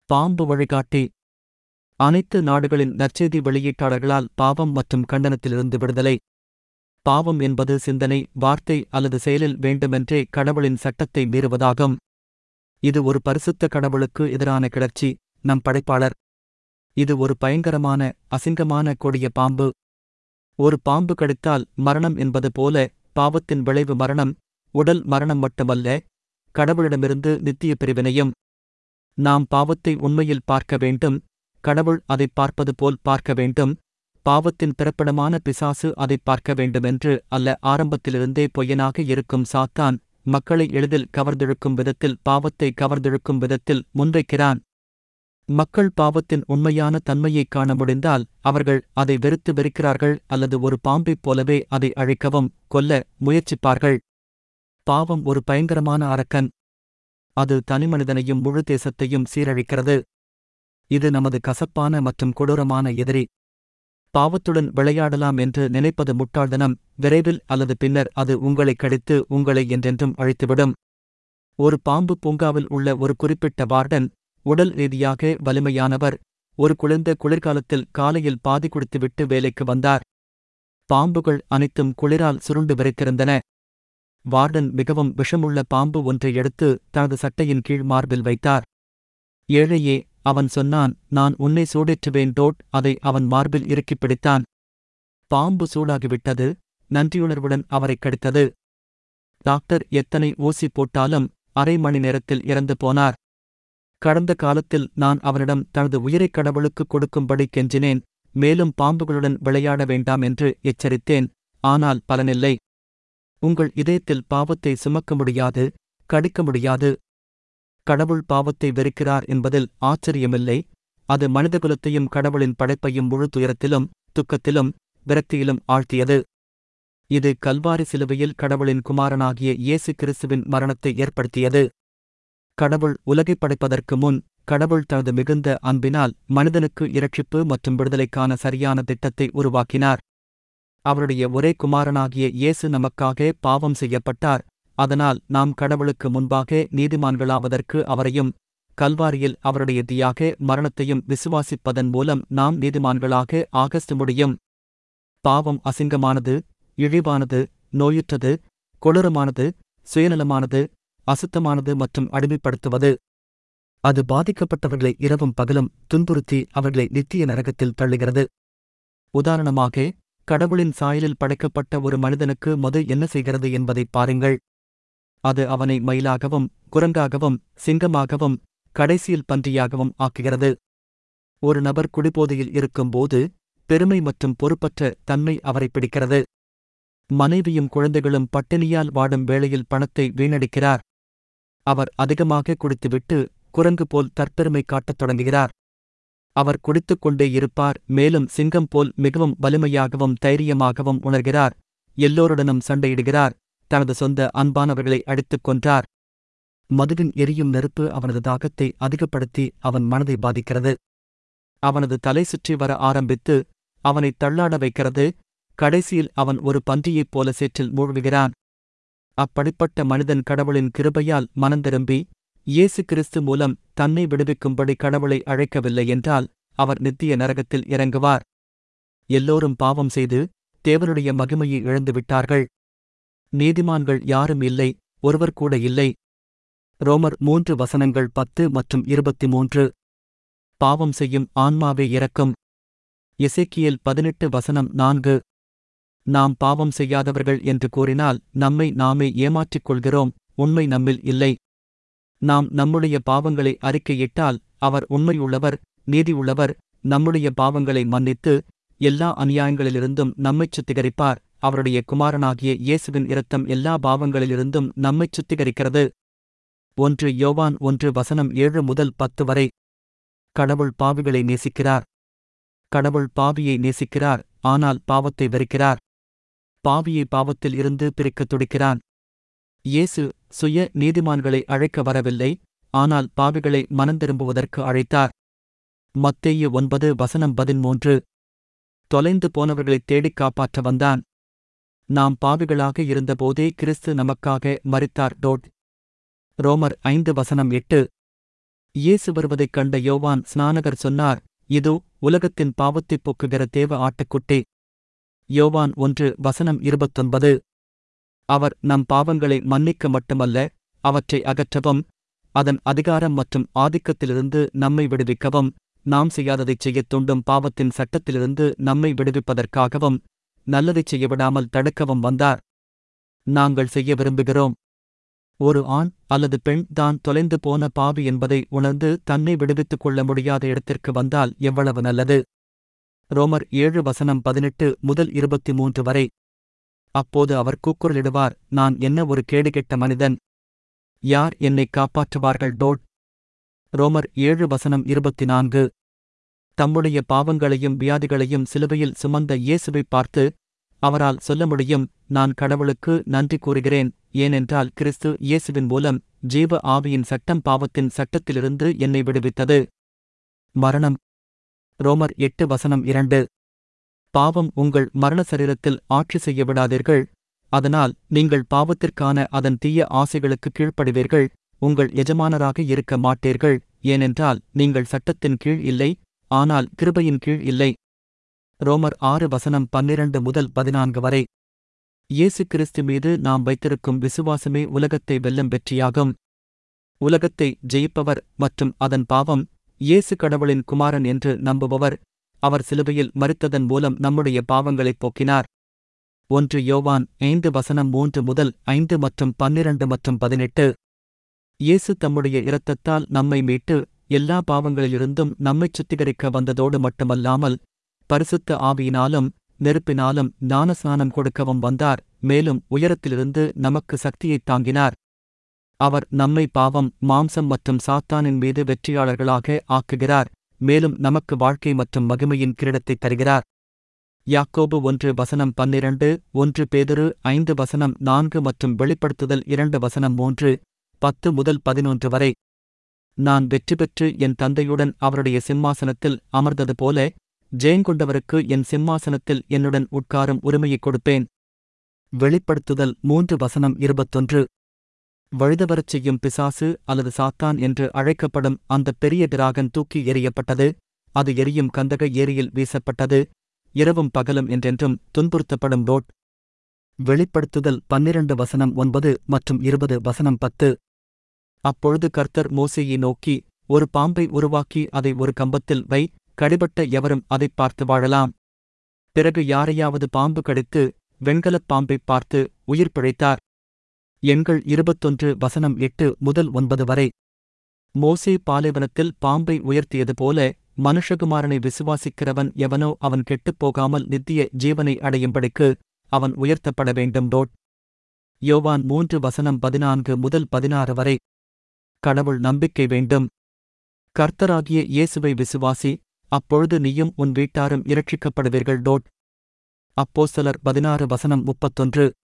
பாம்பு வழிகாட்டி அனைத்து நாடுகளின் நற்செய்தி வெளியீட்டாளர்களால் பாவம் மற்றும் கண்டனத்திலிருந்து விடுதலை பாவம் என்பது சிந்தனை வார்த்தை அல்லது செயலில் வேண்டுமென்றே கடவுளின் சட்டத்தை மீறுவதாகும் இது ஒரு பரிசுத்த கடவுளுக்கு எதிரான கிளர்ச்சி நம் படைப்பாளர் இது ஒரு பயங்கரமான அசிங்கமான கொடிய பாம்பு ஒரு பாம்பு கடித்தால் மரணம் என்பது போல பாவத்தின் விளைவு மரணம் உடல் மரணம் மட்டுமல்ல கடவுளிடமிருந்து நித்திய பிரிவினையும் நாம் பாவத்தை உண்மையில் பார்க்க வேண்டும் கடவுள் அதைப் பார்ப்பது போல் பார்க்க வேண்டும் பாவத்தின் பிறப்பிடமான பிசாசு அதைப் பார்க்க வேண்டுமென்று அல்ல ஆரம்பத்திலிருந்தே பொய்யனாக இருக்கும் சாத்தான் மக்களை எளிதில் கவர்ந்திழுக்கும் விதத்தில் பாவத்தை கவர்ந்திழுக்கும் விதத்தில் முன்வைக்கிறான் மக்கள் பாவத்தின் உண்மையான தன்மையைக் காண முடிந்தால் அவர்கள் அதை வெறுத்து வெறுக்கிறார்கள் அல்லது ஒரு பாம்பைப் போலவே அதை அழிக்கவும் கொல்ல முயற்சிப்பார்கள் பாவம் ஒரு பயங்கரமான அரக்கன் அது தனிமனிதனையும் முழு தேசத்தையும் சீரழிக்கிறது இது நமது கசப்பான மற்றும் கொடூரமான எதிரி பாவத்துடன் விளையாடலாம் என்று நினைப்பது முட்டாள்தனம் விரைவில் அல்லது பின்னர் அது உங்களை கடித்து உங்களை என்றென்றும் அழித்துவிடும் ஒரு பாம்பு பூங்காவில் உள்ள ஒரு குறிப்பிட்ட வார்டன் உடல் ரீதியாக வலிமையானவர் ஒரு குளிர்ந்த குளிர்காலத்தில் காலையில் பாதி குடித்துவிட்டு வேலைக்கு வந்தார் பாம்புகள் அனைத்தும் குளிரால் சுருண்டு விரைத்திருந்தன வார்டன் மிகவும் விஷமுள்ள பாம்பு ஒன்றை எடுத்து தனது சட்டையின் கீழ் மார்பில் வைத்தார் ஏழையே அவன் சொன்னான் நான் உன்னை சூடேற்றுவேன் டோட் அதை அவன் மார்பில் இறுக்கிப் பிடித்தான் பாம்பு சூடாகிவிட்டது நன்றியுணர்வுடன் அவரைக் கடித்தது டாக்டர் எத்தனை ஊசி போட்டாலும் அரை மணி நேரத்தில் இறந்து போனார் கடந்த காலத்தில் நான் அவனிடம் தனது உயிரைக் கடவுளுக்கு கொடுக்கும்படி கெஞ்சினேன் மேலும் பாம்புகளுடன் விளையாட வேண்டாம் என்று எச்சரித்தேன் ஆனால் பலனில்லை உங்கள் இதயத்தில் பாவத்தை சுமக்க முடியாது கடிக்க முடியாது கடவுள் பாவத்தை வெறுக்கிறார் என்பதில் ஆச்சரியமில்லை அது மனிதகுலத்தையும் கடவுளின் படைப்பையும் முழு துயரத்திலும் துக்கத்திலும் விரக்தியிலும் ஆழ்த்தியது இது கல்வாரி சிலுவையில் கடவுளின் குமாரனாகிய இயேசு கிறிஸ்துவின் மரணத்தை ஏற்படுத்தியது கடவுள் உலகைப் படைப்பதற்கு முன் கடவுள் தனது மிகுந்த அன்பினால் மனிதனுக்கு இரட்சிப்பு மற்றும் விடுதலைக்கான சரியான திட்டத்தை உருவாக்கினார் அவருடைய ஒரே குமாரனாகிய இயேசு நமக்காக பாவம் செய்யப்பட்டார் அதனால் நாம் கடவுளுக்கு முன்பாக நீதிமான்களாவதற்கு அவரையும் கல்வாரியில் அவருடைய தியாக மரணத்தையும் விசுவாசிப்பதன் மூலம் நாம் நீதிமான்களாக ஆகஸ்ட் முடியும் பாவம் அசிங்கமானது இழிவானது நோயுற்றது கொடூரமானது சுயநலமானது அசுத்தமானது மற்றும் அடிமைப்படுத்துவது அது பாதிக்கப்பட்டவர்களை இரவும் பகலும் துன்புறுத்தி அவர்களை நித்திய நரகத்தில் தள்ளுகிறது உதாரணமாக கடவுளின் சாயலில் படைக்கப்பட்ட ஒரு மனிதனுக்கு மது என்ன செய்கிறது என்பதைப் பாருங்கள் அது அவனை மயிலாகவும் குரங்காகவும் சிங்கமாகவும் கடைசியில் பன்றியாகவும் ஆக்குகிறது ஒரு நபர் குடிபோதையில் இருக்கும்போது பெருமை மற்றும் பொறுப்பற்ற தன்மை அவரை பிடிக்கிறது மனைவியும் குழந்தைகளும் பட்டினியால் வாடும் வேளையில் பணத்தை வீணடிக்கிறார் அவர் அதிகமாக குடித்துவிட்டு குரங்கு போல் தற்பெருமை காட்டத் தொடங்குகிறார் அவர் குடித்துக் கொண்டே இருப்பார் மேலும் சிங்கம் போல் மிகவும் வலிமையாகவும் தைரியமாகவும் உணர்கிறார் எல்லோருடனும் சண்டையிடுகிறார் தனது சொந்த அன்பானவர்களை அடித்துக் கொன்றார் மதுவின் எரியும் நெருப்பு அவனது தாகத்தை அதிகப்படுத்தி அவன் மனதை பாதிக்கிறது அவனது தலை சுற்றி வர ஆரம்பித்து அவனை தள்ளாட வைக்கிறது கடைசியில் அவன் ஒரு பன்றியைப் போல சேற்றில் மூழ்குகிறான் அப்படிப்பட்ட மனிதன் கடவுளின் கிருபையால் மனந்திரும்பி இயேசு கிறிஸ்து மூலம் தன்னை விடுவிக்கும்படி கடவுளை அழைக்கவில்லை என்றால் அவர் நித்திய நரகத்தில் இறங்குவார் எல்லோரும் பாவம் செய்து தேவனுடைய மகிமையை இழந்துவிட்டார்கள் நீதிமான்கள் யாரும் இல்லை ஒருவர் கூட இல்லை ரோமர் மூன்று வசனங்கள் பத்து மற்றும் இருபத்தி மூன்று பாவம் செய்யும் ஆன்மாவே இறக்கும் எசேக்கியேல் பதினெட்டு வசனம் நான்கு நாம் பாவம் செய்யாதவர்கள் என்று கூறினால் நம்மை நாமே ஏமாற்றிக் கொள்கிறோம் உண்மை நம்மில் இல்லை நாம் நம்முடைய பாவங்களை அறிக்கையிட்டால் அவர் உண்மையுள்ளவர் நீதியுள்ளவர் நம்முடைய பாவங்களை மன்னித்து எல்லா அநியாயங்களிலிருந்தும் நம்மைச் சுத்திகரிப்பார் அவருடைய குமாரனாகிய இயேசுவின் இரத்தம் எல்லா பாவங்களிலிருந்தும் நம்மைச் சுத்திகரிக்கிறது ஒன்று யோவான் ஒன்று வசனம் ஏழு முதல் பத்து வரை கடவுள் பாவிகளை நேசிக்கிறார் கடவுள் பாவியை நேசிக்கிறார் ஆனால் பாவத்தை வெறுக்கிறார் பாவியை பாவத்தில் இருந்து பிரிக்கத் துடிக்கிறான் இயேசு சுய நீதிமான்களை அழைக்க வரவில்லை ஆனால் பாவிகளை மனந்திரும்புவதற்கு அழைத்தார் மத்தேயு ஒன்பது வசனம் பதிமூன்று தொலைந்து போனவர்களைத் தேடிக் காப்பாற்ற வந்தான் நாம் பாவிகளாக இருந்தபோதே கிறிஸ்து நமக்காக மரித்தார் டோட் ரோமர் ஐந்து வசனம் எட்டு இயேசு வருவதைக் கண்ட யோவான் ஸ்நானகர் சொன்னார் இதோ உலகத்தின் பாவத்தைப் போக்குகிற தேவ ஆட்டுக்குட்டி யோவான் ஒன்று வசனம் இருபத்தொன்பது அவர் நம் பாவங்களை மன்னிக்க மட்டுமல்ல அவற்றை அகற்றவும் அதன் அதிகாரம் மற்றும் ஆதிக்கத்திலிருந்து நம்மை விடுவிக்கவும் நாம் செய்யாததைச் செய்யத் தூண்டும் பாவத்தின் சட்டத்திலிருந்து நம்மை விடுவிப்பதற்காகவும் நல்லதைச் செய்ய விடாமல் தடுக்கவும் வந்தார் நாங்கள் செய்ய விரும்புகிறோம் ஒரு ஆண் அல்லது பெண் தான் தொலைந்து போன பாவி என்பதை உணர்ந்து தன்னை விடுவித்துக் கொள்ள முடியாத இடத்திற்கு வந்தால் எவ்வளவு நல்லது ரோமர் ஏழு வசனம் பதினெட்டு முதல் இருபத்தி மூன்று வரை அப்போது அவர் கூக்குரலிடுவார் நான் என்ன ஒரு கேடுகெட்ட மனிதன் யார் என்னை காப்பாற்றுவார்கள் டோட் ரோமர் ஏழு வசனம் இருபத்தி நான்கு தம்முடைய பாவங்களையும் வியாதிகளையும் சிலுவையில் சுமந்த இயேசுவைப் பார்த்து அவரால் சொல்ல முடியும் நான் கடவுளுக்கு நன்றி கூறுகிறேன் ஏனென்றால் கிறிஸ்து இயேசுவின் மூலம் ஜீவ ஆவியின் சட்டம் பாவத்தின் சட்டத்திலிருந்து என்னை விடுவித்தது மரணம் ரோமர் எட்டு வசனம் இரண்டு பாவம் உங்கள் மரண சரீரத்தில் ஆட்சி செய்ய விடாதீர்கள் அதனால் நீங்கள் பாவத்திற்கான அதன் தீய ஆசைகளுக்கு கீழ்ப்படுவீர்கள் உங்கள் எஜமானராக இருக்க மாட்டீர்கள் ஏனென்றால் நீங்கள் சட்டத்தின் கீழ் இல்லை ஆனால் கிருபையின் கீழ் இல்லை ரோமர் ஆறு வசனம் பன்னிரண்டு முதல் பதினான்கு வரை இயேசு கிறிஸ்து மீது நாம் வைத்திருக்கும் விசுவாசமே உலகத்தை வெல்லும் வெற்றியாகும் உலகத்தை ஜெயிப்பவர் மற்றும் அதன் பாவம் இயேசு கடவுளின் குமாரன் என்று நம்புபவர் அவர் சிலுவையில் மறித்ததன் மூலம் நம்முடைய பாவங்களைப் போக்கினார் ஒன்று யோவான் ஐந்து வசனம் மூன்று முதல் ஐந்து மற்றும் பன்னிரண்டு மற்றும் பதினெட்டு இயேசு தம்முடைய இரத்தத்தால் நம்மை மீட்டு எல்லா பாவங்களிலிருந்தும் நம்மைச் சுத்திகரிக்க வந்ததோடு மட்டுமல்லாமல் பரிசுத்த ஆவியினாலும் நெருப்பினாலும் ஞானஸ்நானம் கொடுக்கவும் வந்தார் மேலும் உயரத்திலிருந்து நமக்கு சக்தியைத் தாங்கினார் அவர் நம்மை பாவம் மாம்சம் மற்றும் சாத்தானின் மீது வெற்றியாளர்களாக ஆக்குகிறார் மேலும் நமக்கு வாழ்க்கை மற்றும் மகிமையின் கிரீடத்தைத் தருகிறார் யாக்கோபு ஒன்று வசனம் பன்னிரண்டு ஒன்று பேதுரு ஐந்து வசனம் நான்கு மற்றும் வெளிப்படுத்துதல் இரண்டு வசனம் மூன்று பத்து முதல் பதினொன்று வரை நான் வெற்றி பெற்று என் தந்தையுடன் அவருடைய சிம்மாசனத்தில் அமர்ந்தது போல ஜெயங்கொண்டவருக்கு என் சிம்மாசனத்தில் என்னுடன் உட்காரும் உரிமையைக் கொடுப்பேன் வெளிப்படுத்துதல் மூன்று வசனம் இருபத்தொன்று வழுதவரச் செய்யும் பிசாசு அல்லது சாத்தான் என்று அழைக்கப்படும் அந்த பெரிய டிராகன் தூக்கி எறியப்பட்டது அது எரியும் கந்தக ஏரியில் வீசப்பட்டது இரவும் பகலும் என்றென்றும் துன்புறுத்தப்படும் ரோட் வெளிப்படுத்துதல் பன்னிரண்டு வசனம் ஒன்பது மற்றும் இருபது வசனம் பத்து அப்பொழுது கர்த்தர் மோசேயை நோக்கி ஒரு பாம்பை உருவாக்கி அதை ஒரு கம்பத்தில் வை கடிபட்ட எவரும் அதைப் பார்த்து வாழலாம் பிறகு யாரையாவது பாம்பு கடித்து வெண்கலப் பாம்பைப் பார்த்து உயிர் பிழைத்தார் எண்கள் இருபத்தொன்று வசனம் எட்டு முதல் ஒன்பது வரை மோசே பாலைவனத்தில் பாம்பை உயர்த்தியது போல மனுஷகுமாரனை விசுவாசிக்கிறவன் எவனோ அவன் கெட்டுப்போகாமல் நித்திய ஜீவனை அடையும்படிக்கு அவன் உயர்த்தப்பட வேண்டும் டோட் யோவான் மூன்று வசனம் பதினான்கு முதல் பதினாறு வரை கடவுள் நம்பிக்கை வேண்டும் கர்த்தராகிய இயேசுவை விசுவாசி அப்பொழுது நீயும் உன் வீட்டாரும் இரட்சிக்கப்படுவீர்கள் டோட் அப்போஸ்தலர் பதினாறு வசனம் முப்பத்தொன்று